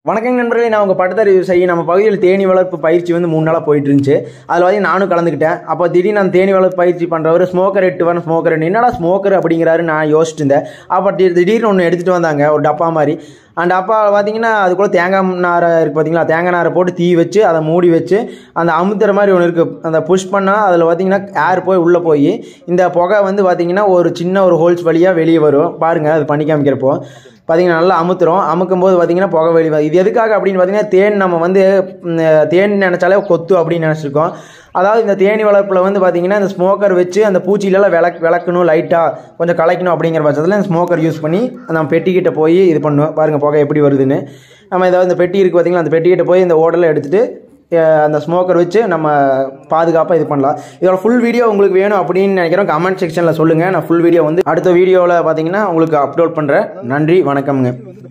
வணக்கம் நண்பர்களே நான் உங்கள் பட்டத்தறிவு செய்ய நம்ம பகுதியில் தேனி வளர்ப்பு பயிற்சி வந்து மூணு நாளாக போயிட்டு இருந்துச்சு அதில் வந்து நானும் கலந்துக்கிட்டேன் அப்போ திடீர்னு நான் தேனி வளர்ப்பு பயிற்சி பண்ணுறவர் ஸ்மோக்கர் எட்டு வரணும் ஸ்மோக்கர் என்னடா ஸ்மோக்கர் அப்படிங்கிறாரு நான் யோசிச்சுட்டு இருந்தேன் அப்போ தி- திடீர்னு ஒன்று எடுத்துகிட்டு வந்தாங்க ஒரு டப்பா மாதிரி அந்த டப்பா பார்த்தீங்கன்னா அதுக்குள்ளே தேங்காய் நாரை இருக்குது பார்த்தீங்களா தேங்காய் நாரை போட்டு தீ வச்சு அதை மூடி வச்சு அந்த அமுத்துற மாதிரி ஒன்று இருக்குது அந்த புஷ் பண்ணால் அதில் பார்த்தீங்கன்னா ஏர் போய் உள்ளே போய் இந்த புகை வந்து பார்த்தீங்கன்னா ஒரு சின்ன ஒரு ஹோல்ஸ் வழியாக வெளியே வரும் பாருங்கள் அது பண்ணி காமிக்கிறப்போ பார்த்தீங்கன்னா நல்லா அமுத்துறோம் அமுக்கும் போது பார்த்தீங்கன்னா புகை வெளி வரும். இது எதுக்காக அப்படின்னு பார்த்தீங்கன்னா தேன் நம்ம வந்து ம், தேன் நினச்சாலே கொத்து அப்படின்னு நினச்சிருக்கோம் அதாவது இந்த தேனி வளர்ப்பில் வந்து பார்த்தீங்கன்னா இந்த ஸ்மோக்கர் வச்சு அந்த பூச்சியிலலாம் விளக் விளக்கணும் லைட்டாக கொஞ்சம் கலைக்கணும் அப்படிங்கிற பட்சத்தில் இந்த ஸ்மோக்கர் யூஸ் பண்ணி நம்ம பெட்டிக்கிட்ட போய் இது பண்ணுவோம் பாருங்கள் புகை எப்படி வருதுன்னு நம்ம ஏதாவது இந்த பெட்டி இருக்குது பார்த்தீங்களா அந்த பெட்டிக்கிட்ட போய் இந்த ஓடலை எடுத்துகிட்டு அஹ் அந்த ஸ்மோக்கர் வச்சு நம்ம பாதுகாப்பாக இது பண்ணலாம் இதோட ஃபுல் வீடியோ உங்களுக்கு வேணும் அப்படின்னு நினைக்கிறோம் கமெண்ட் செக்ஷனில் சொல்லுங்கள் நான் ஃபுல் வீடியோ வந்து அடுத்த வீடியோவில் பார்த்தீங்கன்னா உங்களுக்கு அப்லோட் பண்ணுறேன் நன்றி வணக்கம்ங்க